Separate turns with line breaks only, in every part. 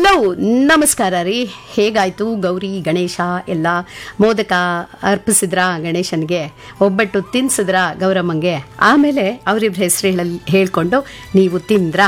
hello ನಮಸ್ಕಾರ ರೀ ಹೇಗಾಯ್ತು ಗೌರಿ ಗಣೇಶ ಎಲ್ಲ ಮೋದಕ ಅರ್ಪಿಸಿದ್ರ ಗಣೇಶನ್ಗೆ ಒಬ್ಬಟ್ಟು ತಿನ್ಸಿದ್ರ ಗೌರಮ್ಮಂಗೆ ಆಮೇಲೆ ಅವರಿಬ್ಬರ ಹೆಸರು ಹೇಳಲ್ ಹೇಳ್ಕೊಂಡು ನೀವು ತಿಂದ್ರಾ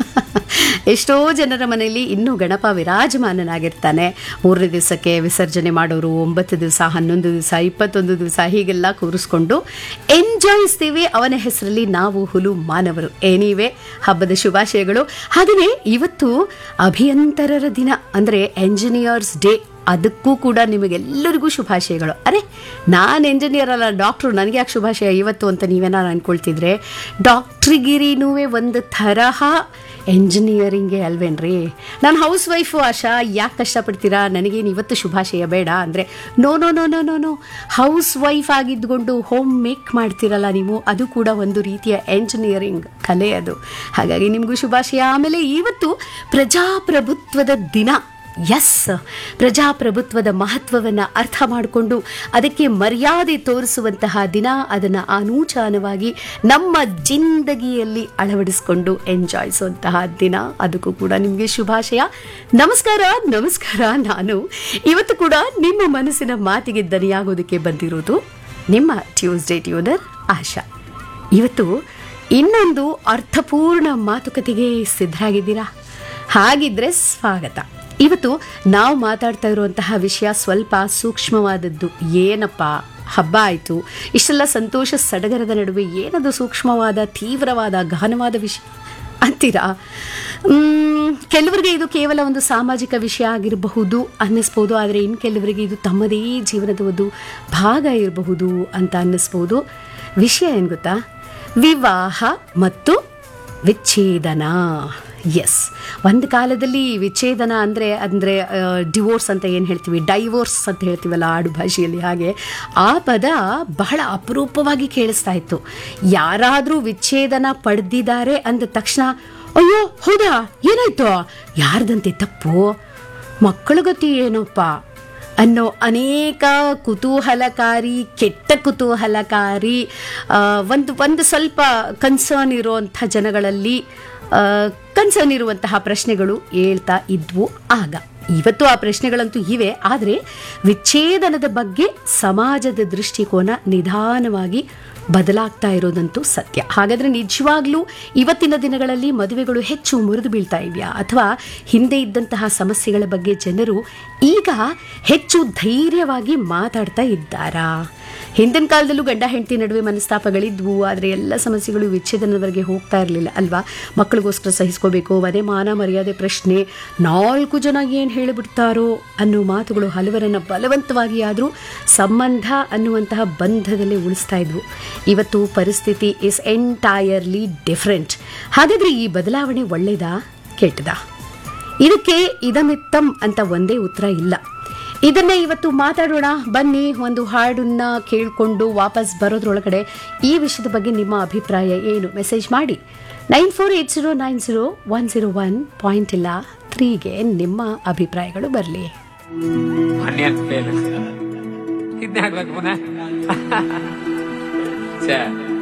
ಎಷ್ಟೋ ಜನರ ಮನೆಯಲ್ಲಿ ಇನ್ನೂ ಗಣಪ ವಿರಾಜಮಾನನಾಗಿರ್ತಾನೆ ಮೂರನೇ ದಿವಸಕ್ಕೆ ವಿಸರ್ಜನೆ ಮಾಡೋರು ಒಂಬತ್ತು ದಿವಸ ಹನ್ನೊಂದು ದಿವಸ ಇಪ್ಪತ್ತೊಂದು ದಿವಸ ಹೀಗೆಲ್ಲ ಕೂರಿಸ್ಕೊಂಡು ಎಂಜಾಯಿಸ್ತೀವಿ ಅವನ ಹೆಸರಲ್ಲಿ ನಾವು ಹುಲು ಮಾನವರು ಏನಿವೆ ಹಬ್ಬದ ಶುಭಾಶಯಗಳು ಹಾಗೆಯೇ ಇವತ್ತು ಅಭಿಯಂತರರ ದಿನ ಅಂದರೆ ಎಂಜಿನಿಯರ್ಸ್ ಡೇ ಅದಕ್ಕೂ ಕೂಡ ನಿಮಗೆಲ್ಲರಿಗೂ ಶುಭಾಶಯಗಳು ಅರೆ ನಾನು ಎಂಜಿನಿಯರ್ ಅಲ್ಲ ಡಾಕ್ಟ್ರು ನನಗೆ ಯಾಕೆ ಶುಭಾಶಯ ಇವತ್ತು ಅಂತ ನೀವೇನಾರು ಅನ್ಕೊಳ್ತಿದ್ರೆ ಡಾಕ್ಟ್ರಿಗಿರಿನೂ ಒಂದು ತರಹ ಎಂಜಿನಿಯರಿಂಗೇ ಅಲ್ವೇನ್ರಿ ನಾನು ಹೌಸ್ ವೈಫು ಆಶಾ ಯಾಕೆ ಕಷ್ಟಪಡ್ತೀರಾ ನನಗೇನು ಇವತ್ತು ಶುಭಾಶಯ ಬೇಡ ಅಂದರೆ no no no no no no housewife ಆಗಿದ್ದುಕೊಂಡು ಹೋಮ್ ಮೇಕ್ ಮಾಡ್ತೀರಲ್ಲ ನೀವು ಅದು ಕೂಡ ಒಂದು ರೀತಿಯ ಎಂಜಿನಿಯರಿಂಗ್ ಕಲೆ ಅದು ಹಾಗಾಗಿ ನಿಮಗೂ ಶುಭಾಶಯ ಆಮೇಲೆ ಇವತ್ತು ಪ್ರಜಾಪ್ರಭುತ್ವದ ದಿನ ಎಸ್ ಪ್ರಜಾಪ್ರಭುತ್ವದ ಮಹತ್ವವನ್ನು ಅರ್ಥ ಮಾಡಿಕೊಂಡು ಅದಕ್ಕೆ ಮರ್ಯಾದೆ ತೋರಿಸುವಂತಹ ದಿನ ಅದನ್ನು ಅನೂಚಾನವಾಗಿ ನಮ್ಮ ಜಿಂದಗಿಯಲ್ಲಿ ಅಳವಡಿಸಿಕೊಂಡು ಎಂಜಾಯಿಸುವಂತಹ ದಿನ ಅದಕ್ಕೂ ಕೂಡ ನಿಮಗೆ ಶುಭಾಶಯ ನಮಸ್ಕಾರ ನಮಸ್ಕಾರ ನಾನು ಇವತ್ತು ಕೂಡ ನಿಮ್ಮ ಮನಸ್ಸಿನ ಮಾತಿಗೆ ದನಿಯಾಗೋದಕ್ಕೆ ಬಂದಿರೋದು ನಿಮ್ಮ ಟ್ಯೂಸ್ಡೇ ಟ್ಯೂನರ್ ಆಶಾ ಇವತ್ತು ಇನ್ನೊಂದು ಅರ್ಥಪೂರ್ಣ ಮಾತುಕತೆಗೆ ಸಿದ್ಧರಾಗಿದ್ದೀರಾ ಹಾಗಿದ್ರೆ ಸ್ವಾಗತ ಇವತ್ತು ನಾವು ಮಾತಾಡ್ತಾ ಇರುವಂತಹ ವಿಷಯ ಸ್ವಲ್ಪ ಸೂಕ್ಷ್ಮವಾದದ್ದು ಏನಪ್ಪ ಹಬ್ಬ ಆಯಿತು ಇಷ್ಟೆಲ್ಲ ಸಂತೋಷ ಸಡಗರದ ನಡುವೆ ಏನದು ಸೂಕ್ಷ್ಮವಾದ ತೀವ್ರವಾದ ಗಹನವಾದ ವಿಷಯ ಅಂತೀರಾ ಮ್, ಕೆಲವರಿಗೆ ಇದು ಕೇವಲ ಒಂದು ಸಾಮಾಜಿಕ ವಿಷಯ ಆಗಿರಬಹುದು ಅನ್ನಿಸ್ಬೋದು ಆದರೆ ಇನ್ನು ಕೆಲವರಿಗೆ ಇದು ತಮ್ಮದೇ ಜೀವನದ ಒಂದು ಭಾಗ ಇರಬಹುದು ಅಂತ ಅನ್ನಿಸ್ಬೋದು ವಿಷಯ ಏನು ಗೊತ್ತಾ ವಿವಾಹ ಮತ್ತು ವಿಚ್ಛೇದನ ಎಸ್ ಒಂದು ಕಾಲದಲ್ಲಿ ವಿಚ್ಛೇದನ ಅಂದರೆ ಅಂದರೆ ಡಿವೋರ್ಸ್ ಅಂತ ಏನು ಹೇಳ್ತೀವಿ ಡೈವೋರ್ಸ್ ಅಂತ ಹೇಳ್ತೀವಲ್ಲ ಆಡು ಭಾಷೆಯಲ್ಲಿ ಹಾಗೆ ಆ ಪದ ಬಹಳ ಅಪರೂಪವಾಗಿ ಕೇಳಿಸ್ತಾ ಇತ್ತು ಯಾರಾದರೂ ವಿಚ್ಛೇದನ ಪಡೆದಿದ್ದಾರೆ ಅಂದ ತಕ್ಷಣ ಅಯ್ಯೋ ಹೌದಾ ಏನಾಯ್ತು ಯಾರ್ದಂತೆ ತಪ್ಪು ಮಕ್ಕಳ ಗತಿ ಏನಪ್ಪ ಅನ್ನೋ ಅನೇಕ ಕುತೂಹಲಕಾರಿ ಕೆಟ್ಟ ಕುತೂಹಲಕಾರಿ ಆ, ಒಂದು ಒಂದು ಸ್ವಲ್ಪ ಕನ್ಸರ್ನ್ ಇರುವಂಥ ಜನಗಳಲ್ಲಿ ಕನ್ಸರ್ನ್ ಇರುವಂತಹ ಪ್ರಶ್ನೆಗಳು ಹೇಳ್ತಾ ಇದ್ವು ಆಗ ಇವತ್ತು ಆ ಪ್ರಶ್ನೆಗಳಂತೂ ಇವೆ ಆದರೆ ವಿಚ್ಛೇದನದ ಬಗ್ಗೆ ಸಮಾಜದ ದೃಷ್ಟಿಕೋನ ನಿಧಾನವಾಗಿ ಬದಲಾಗ್ತಾ ಇರೋದಂತೂ ಸತ್ಯ ಹಾಗಾದರೆ ನಿಜವಾಗ್ಲೂ ಇವತ್ತಿನ ದಿನಗಳಲ್ಲಿ ಮದುವೆಗಳು ಹೆಚ್ಚು ಮುರಿದು ಬೀಳ್ತಾ ಇದೆಯಾ ಅಥವಾ ಹಿಂದೆ ಇದ್ದಂತಹ ಸಮಸ್ಯೆಗಳ ಬಗ್ಗೆ ಜನರು ಈಗ ಹೆಚ್ಚು ಧೈರ್ಯವಾಗಿ ಮಾತಾಡ್ತಾ ಇದ್ದಾರಾ ಹಿಂದಿನ ಕಾಲದಲ್ಲೂ ಗಂಡ ಹೆಂಡತಿ ನಡುವೆ ಮನಸ್ತಾಪಗಳಿದ್ವು ಆದರೆ ಎಲ್ಲ ಸಮಸ್ಯೆಗಳು ವಿಚ್ಛೇದನದವರೆಗೆ ಹೋಗ್ತಾ ಇರಲಿಲ್ಲ ಅಲ್ವಾ ಮಕ್ಕಳಿಗೋಸ್ಕರ ಸಹಿಸ್ಕೋಬೇಕು ಮನೆ ಮಾನ ಮರ್ಯಾದೆ ಪ್ರಶ್ನೆ ನಾಲ್ಕು ಜನ ಏನು ಹೇಳಿಬಿಡ್ತಾರೋ ಅನ್ನೋ ಮಾತುಗಳು ಹಲವರನ್ನು ಬಲವಂತವಾಗಿ ಆದರೂ ಸಂಬಂಧ ಅನ್ನುವಂತಹ ಬಂಧದಲ್ಲಿ ಉಳಿಸ್ತಾ ಇದ್ವು ಇವತ್ತು ಪರಿಸ್ಥಿತಿ ಇಸ್ ಎಂಟೈರ್ಲಿ ಡಿಫ್ರೆಂಟ್ ಹಾಗಾದರೆ ಈ ಬದಲಾವಣೆ ಒಳ್ಳೆಯದಾ ಕೆಟ್ಟದಾ ಇದಕ್ಕೆ ಇದಮಿತ್ತಂ ಅಂತ ಒಂದೇ ಉತ್ತರ ಇಲ್ಲ ಇದನ್ನೇ ಇವತ್ತು ಮಾತಾಡೋಣ ಬನ್ನಿ ಒಂದು ಹಾಡನ್ನ ಕೇಳಿಕೊಂಡು ವಾಪಸ್ ಬರೋದ್ರೊಳಗಡೆ ಈ ವಿಷಯದ ಬಗ್ಗೆ ನಿಮ್ಮ ಅಭಿಪ್ರಾಯ ಏನು ಮೆಸೇಜ್ ಮಾಡಿ nine four eight zero nine zero one zero one point ಇಲ್ಲ ತ್ರೀಗೆ ನಿಮ್ಮ ಅಭಿಪ್ರಾಯಗಳು ಬರಲಿ
ಆನಿಯನ್ ಫೇಲ್ ಇದನ್ನೇ ಹಾಕ್ಬೇಕು ಪುನಃ ಛೇ